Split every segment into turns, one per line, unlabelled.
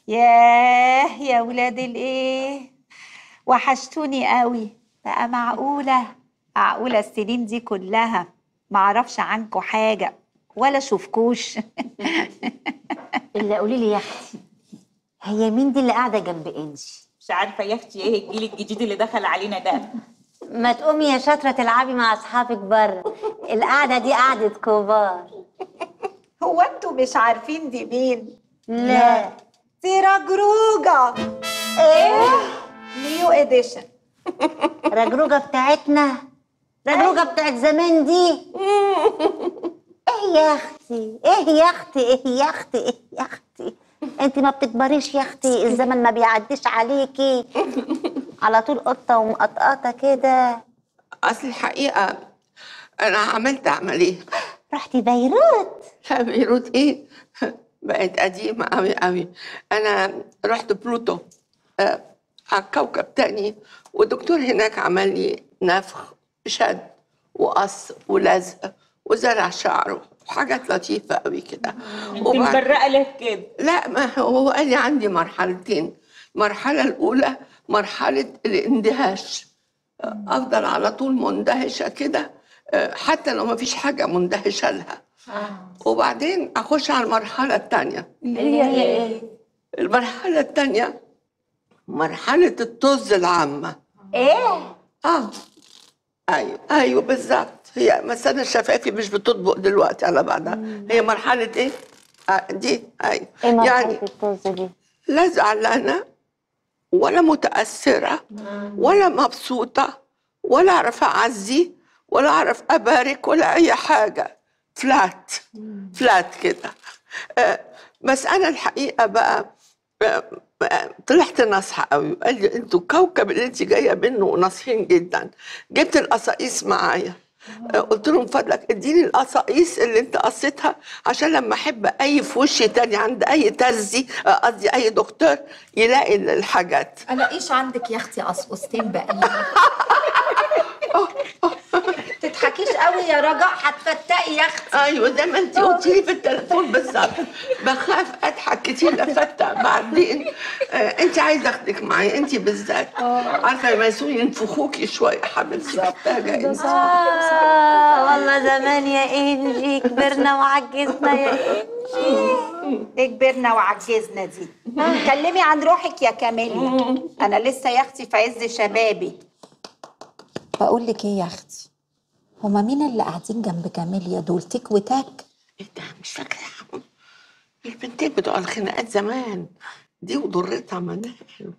ياه يا ولاد الايه وحشتوني قوي بقى معقولة معقولة السنين دي كلها معرفش عنكوا حاجة ولا شوفكوش
الا قولي لي يا اختي هي مين دي اللي قاعده جنب انجي
مش عارفه يا اختي ايه الجيل الجديد اللي دخل علينا ده
ما تقومي يا شاطره تلعبي مع اصحابك بره القعده دي قعده كبار
هو انتوا مش عارفين دي مين
لا
دي رجروجة
ايه
نيو اديشن
رجروجه بتاعتنا رجروجه بتاعت زمان دي ايه يا اختي ايه يا اختي ايه يا اختي ايه يا اختي انت ما بتكبريش يا اختي الزمن ما بيعديش عليكي على طول قطه ومقطقطه كده
اصل الحقيقه انا عملت عمليه
رحتي بيروت
لا بيروت ايه بقت قديمه قوي قوي انا رحت بلوتو آه على كوكب تاني والدكتور هناك عمل لي نفخ شد وقص ولزق وزرع شعره وحاجات لطيفه قوي كده
انت
وبعد-
مبرقه ليه كده
لا ما هو قال لي عندي مرحلتين المرحلة الأولى مرحلة الاندهاش أفضل على طول مندهشة كده آه، حتى لو ما فيش حاجة مندهشة لها وبعدين أخش على المرحلة الثانية
اللي هي ايه
المرحلة الثانية مرحلة الطز العامة
ايه
اه ايوه ايوه بالظبط هي مثلا شفايفي مش بتطبق دلوقتي على بعضها هي مرحلة ايه؟ آه دي ايوه
ايه مرحله
يعني
الطز دي
لا زعلانة ولا متأثرة ولا مبسوطة ولا أعرف أعزي ولا أعرف أبارك ولا أي حاجة فلات فلات كده آه، بس أنا الحقيقة بقى آه، آه، طلعت ناصحة قوي قال لي انتوا الكوكب اللي انت جايه منه ناصحين جدا جبت القصاقيس معايا آه، قلت لهم فضلك اديني القصاقيس اللي انت قصيتها عشان لما احب اي في وشي تاني عند اي تزي آه، قصدي اي دكتور يلاقي الحاجات
الاقيش عندك يا اختي قصقصتين بقى تضحكيش قوي يا رجاء هتفتقي يا اختي
ايوه زي ما انت قلتي لي في التليفون بالظبط بخاف اضحك كتير لفتة بعدين آه انت عايزه اخدك معايا انت بالذات عارفه لما يسوي ينفخوكي شويه حبيبتي محتاجه انت
آه والله زمان يا انجي كبرنا وعجزنا يا انجي
ايه كبرنا وعجزنا دي كلمي عن روحك يا كاميليا انا لسه يا اختي في عز شبابي بقول لك ايه يا اختي هما مين اللي قاعدين جنب كاميليا دول تيك وتاك
ايه ده مش فاكره البنتين بتوع الخناقات زمان دي وضرتها منال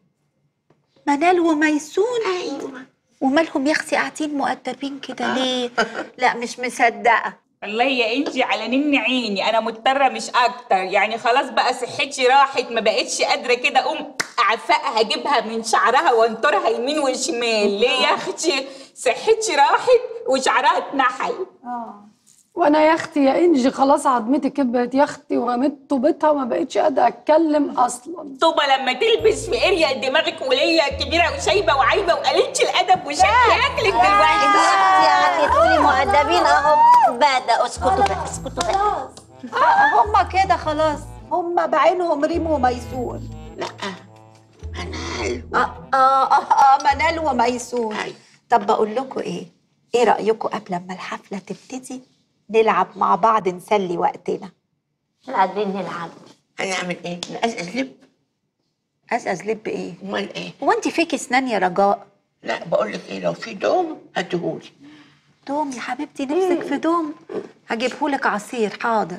منال وميسون
ايوه
ومالهم يا اختي قاعدين مؤدبين كده ليه لا مش مصدقه
والله يا انجي على نن عيني انا مضطره مش اكتر يعني خلاص بقى صحتي راحت ما بقتش قادره كده اقوم اعفقها اجيبها من شعرها وانطرها يمين وشمال ليه يا اختي صحتي راحت وشعرها اتنحل
وانا يا اختي يا انجي خلاص عظمتي كبرت يا اختي ورميت طوبتها وما بقتش قادره اتكلم اصلا
طوبة لما تلبس في اريا دماغك وليا كبيره وشايبه وعايبه وقليله الادب وشكل اكلك دلوقتي
يعني تقولي مؤدبين اهو بدا اسكتوا بقى اسكتوا بقى
هما كده خلاص هما بعينهم ريم وميسون
لا منال
اه اه اه, آه منال وميسون
أيوة.
طب بقول لكم ايه ايه رايكم قبل ما الحفله تبتدي نلعب مع بعض نسلي وقتنا
قاعدين نلعب
هنعمل ايه؟ نقزقز لب
ازقز لب ايه
امال ايه؟
هو انت فيك اسنان يا رجاء
لا بقول لك ايه لو في دوم هاتهولي
دوم يا حبيبتي نفسك في دوم هجيبهولك عصير حاضر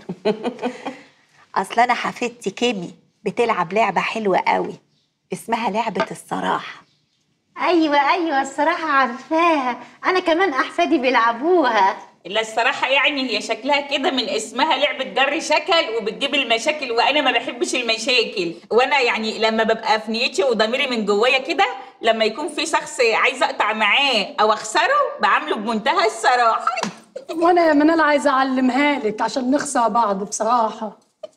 اصل انا حفيدتي كيمي بتلعب لعبه حلوه قوي اسمها لعبه الصراحه
ايوه ايوه الصراحه عارفاها انا كمان احفادي بيلعبوها
لا الصراحة يعني هي شكلها كده من اسمها لعبة جر شكل وبتجيب المشاكل وأنا ما بحبش المشاكل وأنا يعني لما ببقى في نيتي وضميري من جوايا كده لما يكون في شخص عايزة أقطع معاه أو أخسره بعامله بمنتهى الصراحة
وانا يا منال عايزه اعلمها لك عشان نخسر بعض بصراحه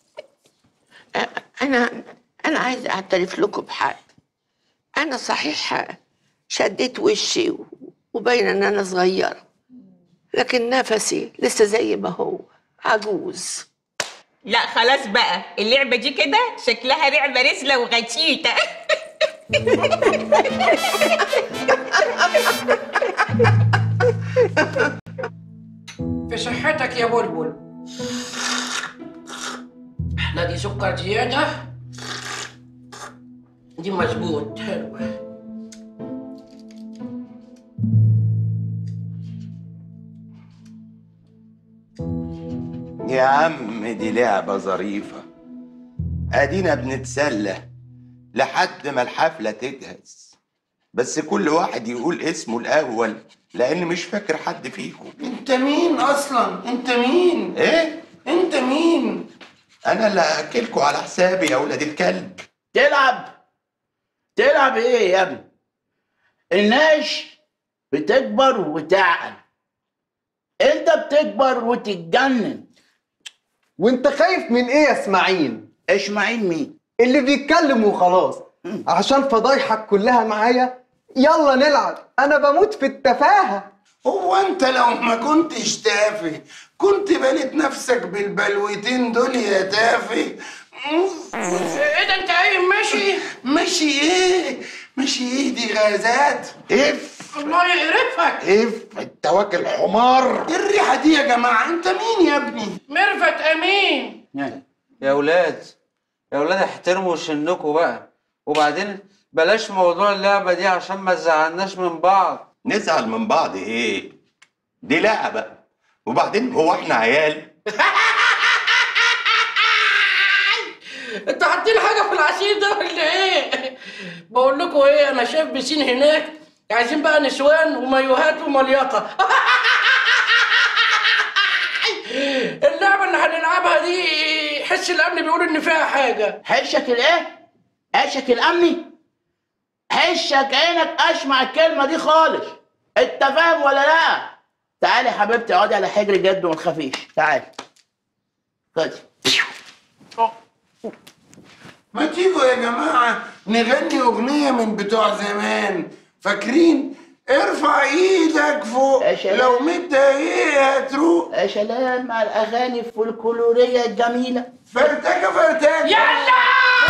انا انا عايزه اعترف لكم بحاجه انا صحيح شديت وشي و- وباين ان انا صغيره لكن نفسي لسه زي ما هو عجوز
لا خلاص بقى اللعبة دي كده شكلها لعبة رزلة وغشيتة
في صحتك يا بلبل احنا دي سكر زيادة دي مظبوط حلوة
يا عم دي لعبة ظريفة ادينا بنتسلى لحد ما الحفلة تجهز بس كل واحد يقول اسمه الأول لأن مش فاكر حد فيكم
انت مين اصلا انت مين
إيه؟
انت مين
أنا اللي هأكلكوا على حسابي يا ولاد الكلب
تلعب تلعب ايه يا ابني الناس بتكبر وتعقل انت بتكبر وتتجنن
وانت خايف من ايه يا اسماعيل
اسماعيل مين
اللي بيتكلم وخلاص عشان فضايحك كلها معايا يلا نلعب انا بموت في التفاهة
هو انت لو ما كنتش تافه كنت بنيت نفسك بالبلوتين دول يا تافه ايه ده انت قايم ماشي ماشي ايه ماشي ايه دي غازات
إف
الله يقرفك
إف أنت واكل حمار
ايه الريحه دي يا جماعه انت مين يا ابني
ميرفت امين
يا ولاد يا ولاد احترموا سنكم بقى وبعدين بلاش موضوع اللعبة دي عشان ما تزعلناش من بعض
نزعل من بعض إيه؟ دي لعبة وبعدين هو إحنا عيال
انتوا حاطين حاجة في العصير ده ولا ايه؟ بقول لكم ايه انا شايف بسين هناك عايزين بقى نسوان ومايوهات ومليطة اللعبة اللي هنلعبها دي حس الامن بيقول ان فيها حاجة
حشك الايه حشك الامني حشك عينك اسمع الكلمه دي خالص انت فاهم ولا لا تعالي يا حبيبتي اقعدي على حجر جد وما تخافيش تعالي خدي ما تيجوا يا جماعة نغني أغنية من بتوع زمان فاكرين؟ ارفع ايدك فوق لو متضايق هتروق يا سلام على الاغاني الفولكلوريه الجميله فرتكه فرتكه
يلا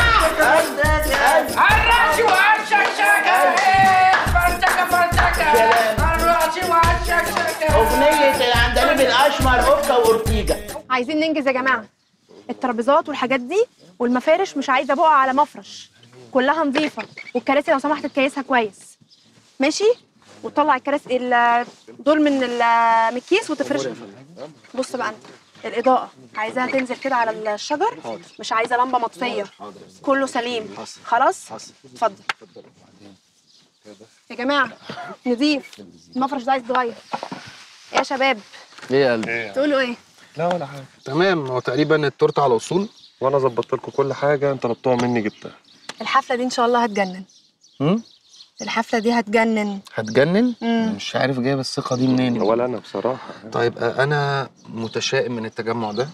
الرأس والشكشكة فرتكة فرتكة الرأس والشكشكة
اغنيه العندليب الاشمر اوكا واورتيجا
عايزين ننجز يا جماعه الترابيزات والحاجات دي والمفارش مش عايزه بقع على مفرش كلها نظيفه والكراسي لو سمحت تكيسها كويس ماشي وتطلع الكراسي ال- دول من ال- من الكيس وتفرشها بص بقى انت الاضاءه عايزاها تنزل كده على الشجر مش عايزه لمبه مطفيه كله سليم خلاص اتفضل يا جماعه نضيف المفرش ده عايز يتغير إيه يا شباب
ايه يا قلبي
تقولوا ايه
لا ولا حاجه تمام هو تقريبا التورته على اصول وانا ظبطت لكم كل حاجه انت طلبتوها مني جبتها
الحفله دي ان شاء الله هتجنن
امم
الحفله دي هتجنن
هتجنن
مم.
مش عارف جايب الثقه دي منين ولا انا بصراحه طيب آه، انا متشائم من التجمع ده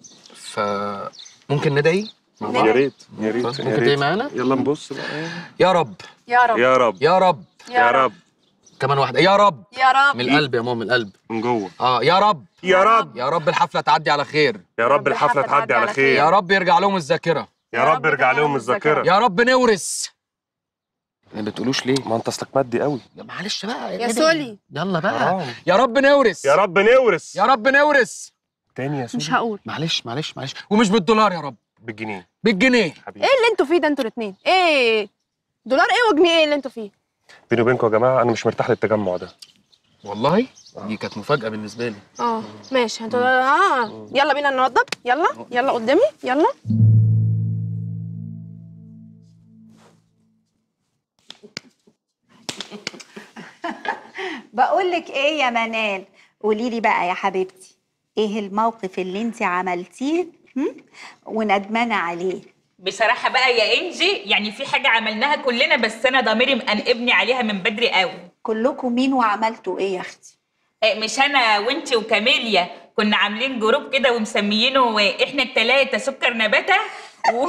فممكن ندعي مع بعض
يا ريت يا ريت
ممكن
يا
تدعي
ريت.
معانا
يلا نبص بقى
يا رب
يا رب
يا رب
يا رب
يا رب.
كمان واحده يا رب
يا رب
من القلب يا ماما من القلب
من جوه
اه يا رب
يا رب
يا رب الحفله تعدي على خير
يا رب الحفله تعدي على خير
يا رب يرجع لهم الذاكره
يا رب ارجع لهم الذاكره
يا رب نورث ما بتقولوش ليه
ما انت اصلك مادي قوي
معلش بقى
يا سولي
يلا بقى
حرام.
يا رب نورث
يا رب نورث
يا رب نورث
تاني يا سوري
مش هقول
معلش معلش معلش ومش بالدولار يا رب
بالجنيه
بالجنيه
ايه اللي انتوا فيه ده انتوا الاثنين ايه دولار ايه وجنيه ايه اللي انتوا فيه
بيني وبينكم يا جماعه انا مش مرتاح للتجمع ده
والله دي كانت مفاجاه بالنسبه لي
اه ماشي انتوا اه يلا بينا نوضب يلا يلا قدامي يلا
بقول لك ايه يا منال قولي لي بقى يا حبيبتي ايه الموقف اللي انت عملتيه هم؟ وندمانه عليه
بصراحة بقى يا انجي يعني في حاجة عملناها كلنا بس انا ضميري مأنقبني عليها من بدري قوي
كلكم مين وعملتوا ايه يا اختي
إيه، مش انا وانتي وكاميليا كنا عاملين جروب كده ومسميينه إيه، احنا التلاتة سكر نباتة و...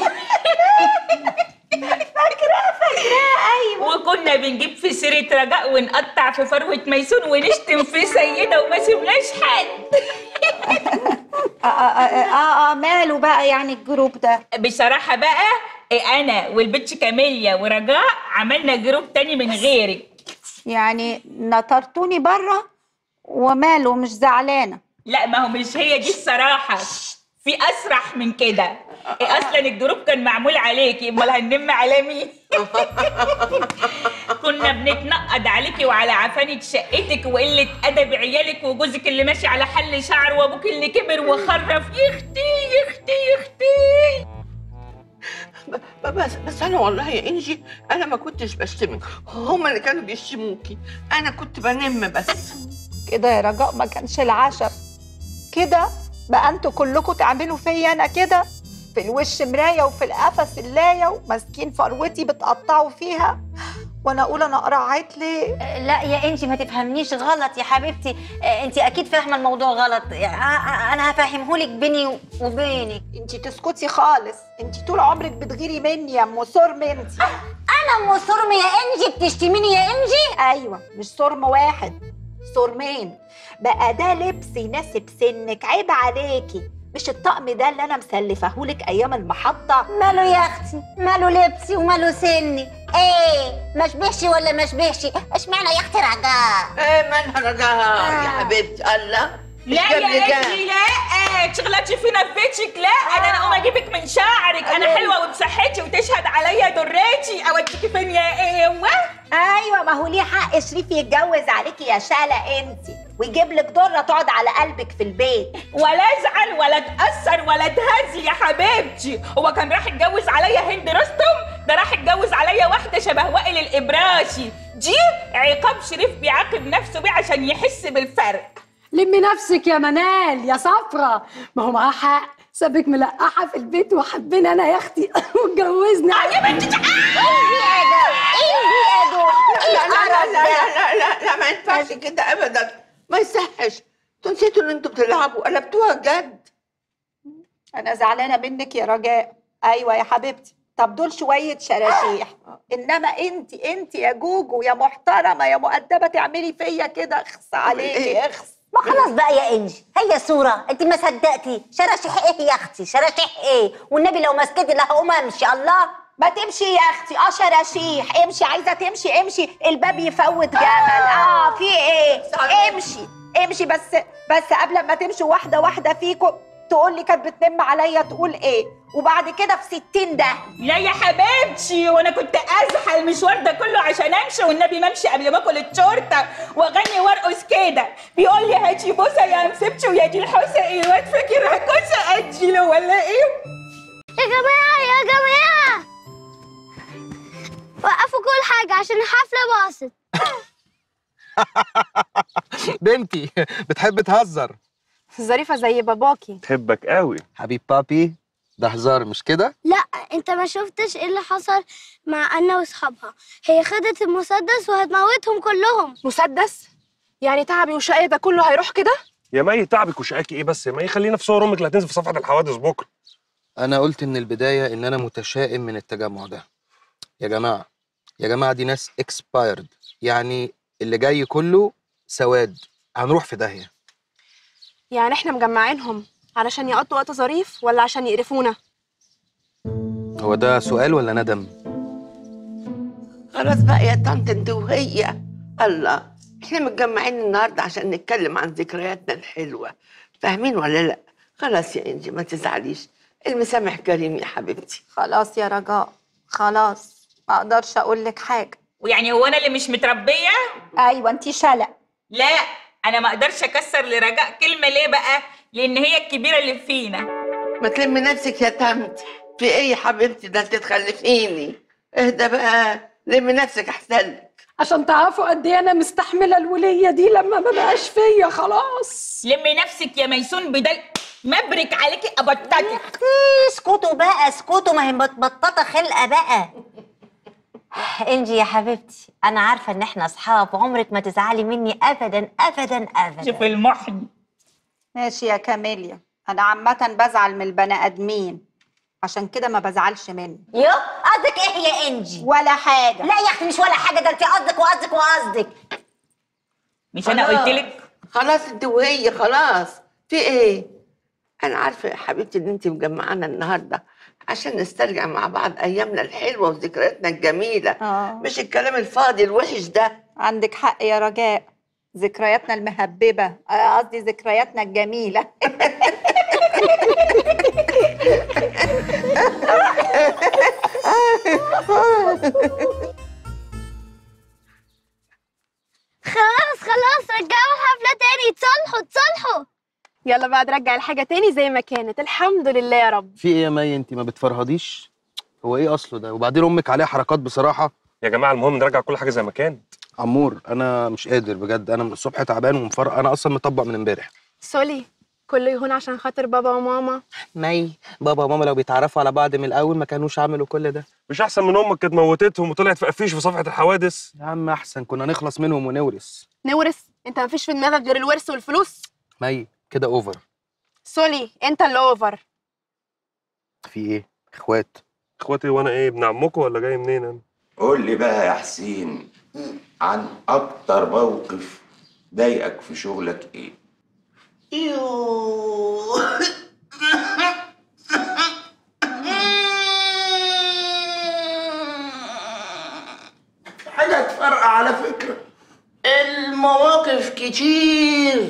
فاكره فاكره ايوه
وكنا بنجيب في سيرة رجاء ونقطع في فروة ميسون ونشتم في سيدة وما سيبناش حد
اه اه اه, آه ماله بقى يعني الجروب ده
بصراحة بقى إيه أنا والبنت كاميليا ورجاء عملنا جروب تاني من غيرك
يعني نطرتوني بره وماله مش زعلانه
لا ما هو مش هي دي الصراحة في أسرح من كده إيه أصلا الجروب كان معمول عليكي أمال هننم على مين؟ كنا بنتنقد عليكي وعلى عفانة شقتك وقلة أدب عيالك وجوزك اللي ماشي على حل شعر وأبوك اللي كبر وخرف يختي يختي يختي
ب- بس بس انا والله يا انجي انا ما كنتش بشتمك هما اللي كانوا بيشتموكي انا كنت بنم بس
كده يا رجاء ما كانش العشم كده بقى انتوا كلكم تعملوا فيا انا كده في الوش مرايه وفي القفص اللايه وماسكين فروتي بتقطعوا فيها وانا اقول انا قرعت ليه
لا يا انجي ما تفهمنيش غلط يا حبيبتي آه، انت اكيد فاهمه الموضوع غلط يعني آه، آه، انا هفهمهولك بيني وبينك
انت تسكتي خالص انت طول عمرك بتغيري مني يا ام سرم انت
انا ام سرم يا انجي بتشتميني يا انجي
ايوه مش سرم واحد سرمين بقى ده لبس يناسب سنك عيب عليكي مش الطقم ده اللي انا مسلفهولك ايام المحطه
ماله يا اختي ماله لبسي وماله سني ايه ما شبهش ولا ما شبهش اشمعنى يا اختي رجاء
ايه مالها رجاء يا حبيبتي الله
لا
مش
يا
جاب لي كام.
انجي لا تشغلاتي فينا في بيتك لا انا انا اقوم اجيبك من شعرك انا حلوه وبصحتي وتشهد عليا دريتي اوديكي فين يا ايوه
ايوه ما هو ليه حق شريف يتجوز عليكي يا شاله انت ويجيب لك ضره تقعد على قلبك في البيت
ولا ازعل ولا اتاثر ولا اتهز يا حبيبتي هو كان راح يتجوز عليا هند رستم ده راح يتجوز عليا واحده شبه وائل الابراشي دي عقاب شريف بيعاقب نفسه بيه عشان يحس بالفرق
لمي نفسك يا منال يا صفرة ما هو معاه حق سابك ملقحة في البيت وحبني أنا يا أختي واتجوزني
يا بنتي
لا لا لا لا لا لا لا ما ينفعش كده ابدا ما يصحش انتوا نسيتوا ان انتوا بتلعبوا قلبتوها جد
انا زعلانه منك يا رجاء ايوه يا حبيبتي طب دول شويه شراشيح انما انت انت يا جوجو يا محترمه يا مؤدبه تعملي فيا كده اخص عليكي اخص
ما خلاص بقى يا انجي هي صورة انت ما صدقتي شراشيح ايه يا اختي شراشيح ايه والنبي لو مسكتي لا هقوم امشي الله
ما تمشي يا اختي اه شراشيح امشي عايزه تمشي امشي الباب يفوت جمل اه في ايه امشي امشي بس بس قبل ما تمشي واحده واحده فيكم تقول لي كانت بتنم عليا تقول ايه وبعد كده في 60 ده
لا يا حبيبتي وانا كنت ازحى المشوار ده كله عشان امشي والنبي ما امشي قبل ما اكل التورته واغني وارقص كده بيقول لي هاتي بوسه يا مسبتي ويا دي الحوسه ايه واد فاكر كوسه اديله ولا ايه
يا جماعة يا جماعة وقفوا كل حاجة عشان الحفلة باظت
بنتي بتحب تهزر
ظريفة زي باباكي
تحبك قوي
حبيب بابي ده هزار مش كده
لا انت ما شفتش ايه اللي حصل مع انا واصحابها هي خدت المسدس وهتموتهم كلهم
مسدس يعني تعبي وشقي ده كله هيروح كده
يا مي تعبك وشقاكي ايه بس يا مي خلينا في صور امك اللي هتنزل في صفحه الحوادث بكره
انا قلت من البدايه ان انا متشائم من التجمع ده يا جماعه يا جماعه دي ناس اكسبايرد يعني اللي جاي كله سواد هنروح في داهيه
يعني احنا مجمعينهم علشان يقضوا وقت ظريف ولا عشان يقرفونا
هو ده سؤال ولا ندم
خلاص بقى يا طنط انت وهي الله احنا متجمعين النهارده عشان نتكلم عن ذكرياتنا الحلوه فاهمين ولا لا خلاص يا انجي ما تزعليش المسامح كريم يا حبيبتي
خلاص يا رجاء خلاص ما اقدرش اقول لك حاجه
ويعني هو انا اللي مش متربيه
ايوه انت شلق
لا انا ما اقدرش اكسر لرجاء كلمه ليه بقى لان هي الكبيره اللي فينا
ما تلمي نفسك يا طنط في ايه يا حبيبتي ده انت تخلفيني اهدى بقى لمي نفسك احسن لك
عشان تعرفوا قد ايه انا مستحمله الوليه دي لما ما بقاش فيا خلاص
لمي نفسك يا ميسون بدل مبرك عليكي ابطتك
اسكتوا بقى اسكتوا ما هي متبططه خلقه بقى انجي يا حبيبتي انا عارفه ان احنا اصحاب عمرك ما تزعلي مني ابدا ابدا ابدا
شوف المحن
ماشي يا كاميليا انا عامه بزعل من البني ادمين عشان كده ما بزعلش منه
يو قصدك ايه يا انجي
ولا حاجه
لا يا اختي مش ولا حاجه ده انت قصدك وقصدك وقصدك
مش انا قلت لك
خلاص انت وهي خلاص في ايه انا عارفه يا حبيبتي ان انت مجمعانا النهارده عشان نسترجع مع بعض ايامنا الحلوه وذكرياتنا الجميله
آه.
مش الكلام الفاضي الوحش ده
عندك حق يا رجاء ذكرياتنا المهببة آه، قصدي ذكرياتنا الجميلة
خلاص خلاص رجعوا الحفلة تاني تصالحوا تصالحوا
يلا بقى نرجع الحاجة تاني زي ما كانت الحمد لله يا رب
في ايه يا مي انت ما بتفرهديش هو ايه اصله ده وبعدين امك عليها حركات بصراحه
يا جماعه المهم نرجع كل حاجه زي ما كانت
عمور انا مش قادر بجد انا من الصبح تعبان ومفرق انا اصلا مطبق من امبارح
سولي كله يهون عشان خاطر بابا وماما
مي بابا وماما لو بيتعرفوا على بعض من الاول ما كانوش عملوا كل ده
مش احسن من امك كانت موتتهم وطلعت في قفيش في صفحه الحوادث
يا عم احسن كنا نخلص منهم ونورث
نورث انت مفيش في دماغك غير الورث والفلوس
مي كده اوفر
سولي انت اللي اوفر
في ايه اخوات
اخواتي وانا ايه ابن عمكم ولا جاي منين انا
قول لي بقى يا حسين عن اكتر موقف ضايقك في شغلك ايه
حاجة تفرقع على فكرة
المواقف كتير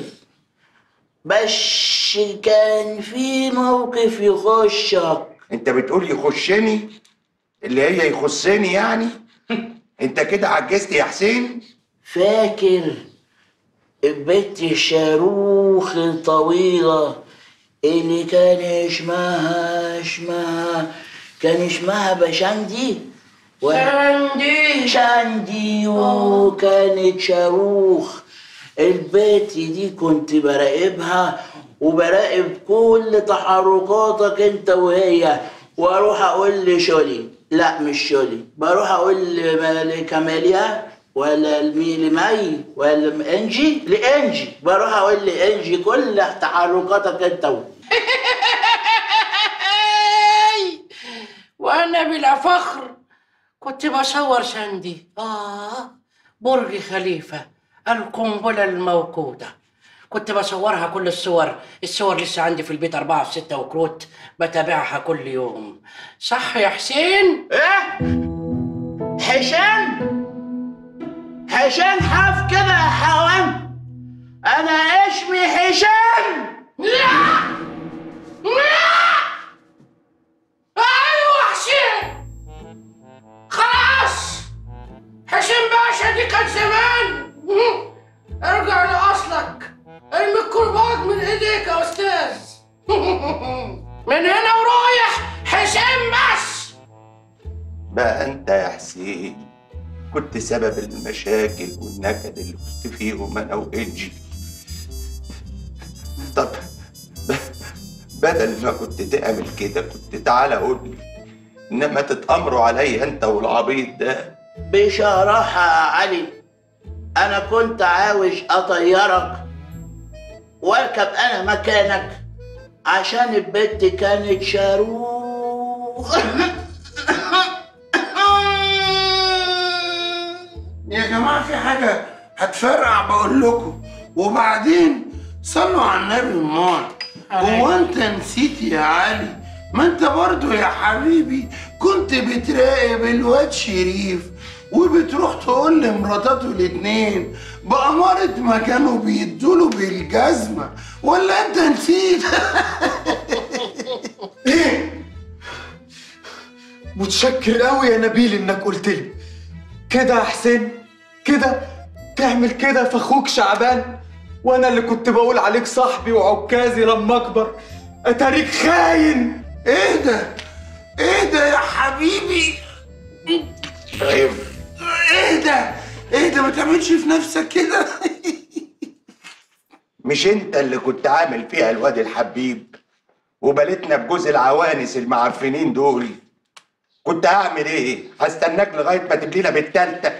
بس كان في موقف يخشك
انت بتقول يخشني اللي هي يخصني يعني انت كده عجزت يا حسين
فاكر البت الشاروخ الطويلة اللي كان اسمها اسمها كان اسمها بشندي و-
شاندي
شاندي وكانت شاروخ البت دي كنت براقبها وبراقب كل تحركاتك انت وهي واروح اقول لشولي لا مش شولي بروح اقول لم- لكاميليا ولا لمين لمي ولا انجي لانجي بروح اقول لانجي كل تحركاتك انت وهي
وانا بلا فخر كنت بصور شاندي اه برج خليفه القنبله الموقوده كنت بصورها كل الصور الصور لسه عندي في البيت أربعة في ستة وكروت بتابعها كل يوم صح يا حسين؟
ايه؟ حسين؟ حسين حاف كده يا حيوان انا اسمي حسين
لا لا ايوه حسين خلاص حسين باشا دي كان زمان ارجع لاصلك ارمي الكرباج من ايديك يا استاذ من هنا ورايح حسين بس
بقى انت يا حسين كنت سبب المشاكل والنكد اللي كنت فيهم انا وانجي طب ب- بدل ما كنت تعمل كده كنت تعالى قول لي انما تتامروا عليا انت والعبيط ده
بصراحة يا علي أنا كنت عاوز أطيرك وأركب أنا مكانك عشان البت كانت شاروخ
يا جماعة في حاجة هتفرقع بقول لكم وبعدين صلوا على النبي امال هو انت نسيت يا علي ما انت برضو يا حبيبي كنت بتراقب الواد شريف وبتروح تقول لمراتاته الاتنين بأمارة ما كانوا بيدوله بالجزمة ولا انت نسيت
ايه متشكر قوي يا نبيل انك قلت لي كده يا حسين كده تعمل كده في اخوك شعبان وانا اللي كنت بقول عليك صاحبي وعكازي لما اكبر اتاريك خاين
ايه ده ايه ده يا حبيبي ايه ده ايه ده ما تعملش في نفسك كده
مش انت اللي كنت عامل فيها الواد الحبيب وبلتنا بجوز العوانس المعفنين دول كنت هعمل ايه هستناك لغايه ما تبلينا بالتالتة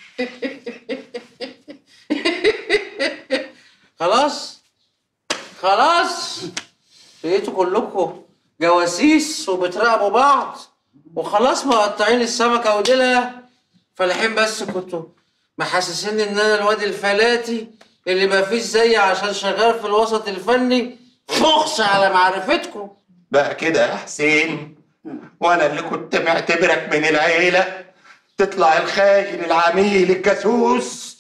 خلاص خلاص بقيتوا كلكم جواسيس وبتراقبوا بعض وخلاص مقطعين السمكة وديلها فالحين بس كنتوا محسسيني ان انا الواد الفلاتي اللي مفيش زيي عشان شغال في الوسط الفني
تخص على معرفتكم
بقى كده يا حسين وانا اللي كنت معتبرك من العيله تطلع الخاين العميل الجاسوس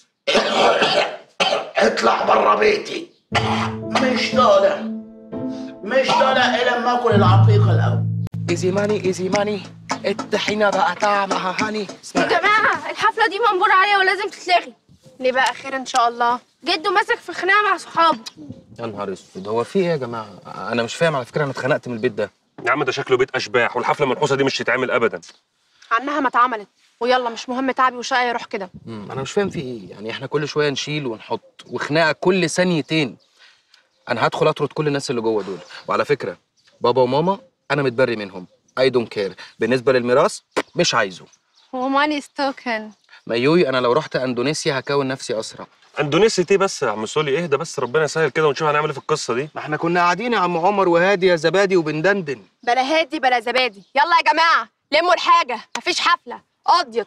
اطلع بره بيتي
مش طالع مش طالع الا لما اكل العقيقه الاول
ايزي ماني ايزي ماني الطحينه بقى طعمها هاني
يا جماعه الحفله دي منبور عليها ولازم تتلغي ليه بقى خير ان شاء الله جده ماسك في خناقه مع صحابه
يا نهار اسود هو في ايه يا جماعه انا مش فاهم على فكره انا اتخنقت من البيت ده
يا عم ده شكله بيت اشباح والحفله المنحوسه دي مش تتعمل ابدا
عنها ما اتعملت ويلا مش مهم تعبي وشقي يروح كده
مم، انا مش فاهم في ايه يعني احنا كل شويه نشيل ونحط وخناقه كل ثانيتين انا هدخل اطرد كل الناس اللي جوه دول وعلى فكره بابا وماما انا متبري منهم اي دونت كير بالنسبه للميراث مش عايزه
وماني ستوكن
مايوي انا لو رحت اندونيسيا هكون نفسي اسرع
اندونيسيا ايه بس يا عم سولي اهدى بس ربنا يسهل كده ونشوف هنعمل ايه في القصه دي
ما احنا كنا قاعدين يا عم عمر وهادي يا زبادي وبندندن
بلا هادي بلا زبادي يلا يا جماعه لموا الحاجه مفيش حفله قضيت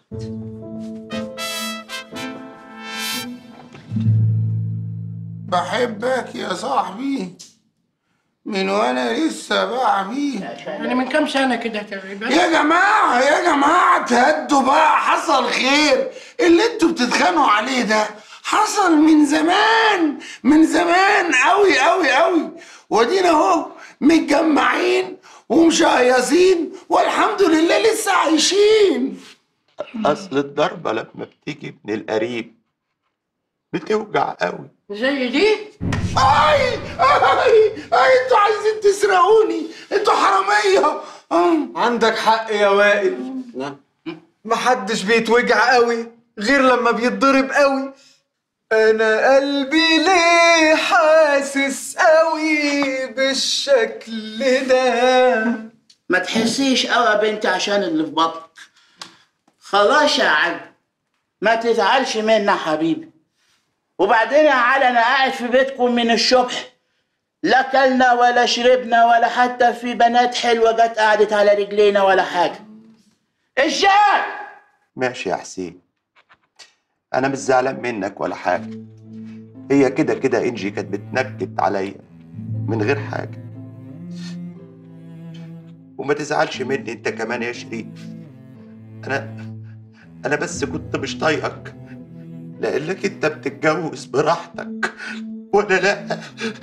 بحبك يا صاحبي من وانا لسه بعبي
يعني من كام سنه كده تقريبا
يا جماعة يا جماعة تهدوا بقى حصل خير اللي انتوا بتتخانقوا عليه ده حصل من زمان من زمان قوي قوي قوي وادينا اهو متجمعين ومشيصين والحمد لله لسه عايشين
اصل الضربه لما بتيجي من القريب بتوجع قوي
زي دي
اي اي اي انتوا عايزين تسرقوني انتوا حرامية
عندك حق يا وائل محدش بيتوجع قوي غير لما بيتضرب قوي انا قلبي ليه حاسس قوي بالشكل ده
ما تحسيش قوي يا بنتي عشان اللي في بطنك خلاص يا علي ما تزعلش منا يا حبيبي وبعدين يا علي انا قاعد في بيتكم من الصبح لا كلنا ولا شربنا ولا حتى في بنات حلوه جت قعدت على رجلينا ولا حاجه ازاي
ماشي يا حسين انا مش زعلان منك ولا حاجه هي كده كده انجي كانت بتنكد عليا من غير حاجه وما تزعلش مني انت كمان يا شريف انا انا بس كنت مش طايقك لانك انت بتتجوز براحتك وانا لا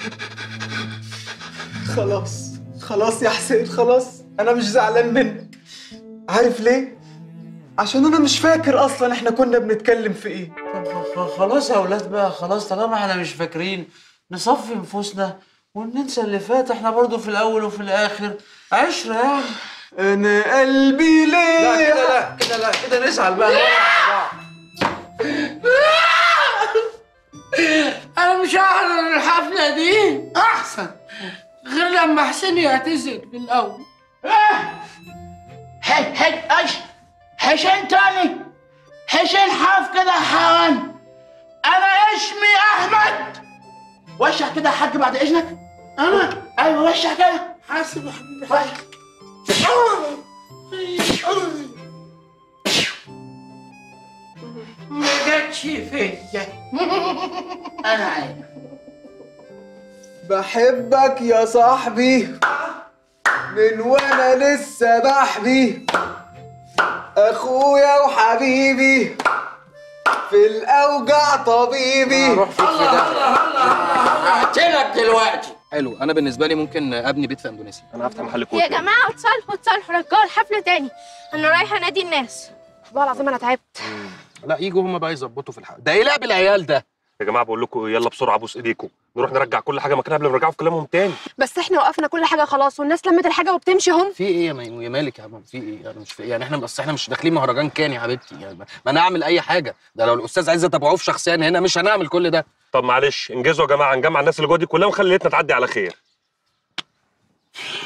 خلاص خلاص يا حسين خلاص انا مش زعلان منك عارف ليه عشان انا مش فاكر اصلا احنا كنا بنتكلم في ايه
خ- خلاص يا اولاد بقى خلاص طالما احنا مش فاكرين نصفي نفوسنا وننسى اللي فات احنا برضو في الاول وفي الاخر عشرة يعني
انا قلبي ليه
لا كده لا كده لا كده نزعل بقى نولع في بعض.
انا مش هحضر الحفله دي احسن غير لما حسين يعتذر في الاول
حي حي ايش حسين تاني حسين حاف كده حيوان انا اسمي احمد وشع كده يا حاج بعد اذنك انا ايوه وشع كده
حاسب يا حبيبي
وشع.
ما جاتش فيا
انا عارف
بحبك يا صاحبي من وانا لسه بحبي اخويا وحبيبي في الاوجع طبيبي
روح فيك في ده
هقتلك دلوقتي
حلو انا بالنسبه لي ممكن ابني بيت في اندونيسيا
انا هفتح محل
يا جماعه اتصالحوا اتصالحوا رجعوا الحفله تاني انا رايحه نادي الناس والله العظيم انا تعبت
لا يجوا هم بقى يظبطوا في الحق ده ايه لعب العيال ده
يا جماعه بقول لكم يلا بسرعه بوس ايديكم نروح نرجع كل حاجه مكانها قبل ما نرجعوا في كلامهم تاني
بس احنا وقفنا كل حاجه خلاص والناس لمت الحاجه وبتمشي هم
في ايه يا مي- يا مالك يا عم في ايه انا مش في يعني احنا بس احنا مش داخلين مهرجان كان يا حبيبتي يعني ما انا اعمل اي حاجه ده لو الاستاذ عزت ابو عوف شخصيا هنا مش هنعمل كل ده
طب معلش انجزوا يا جماعه نجمع الناس اللي جوه دي كلها ونخلي ليلتنا تعدي على خير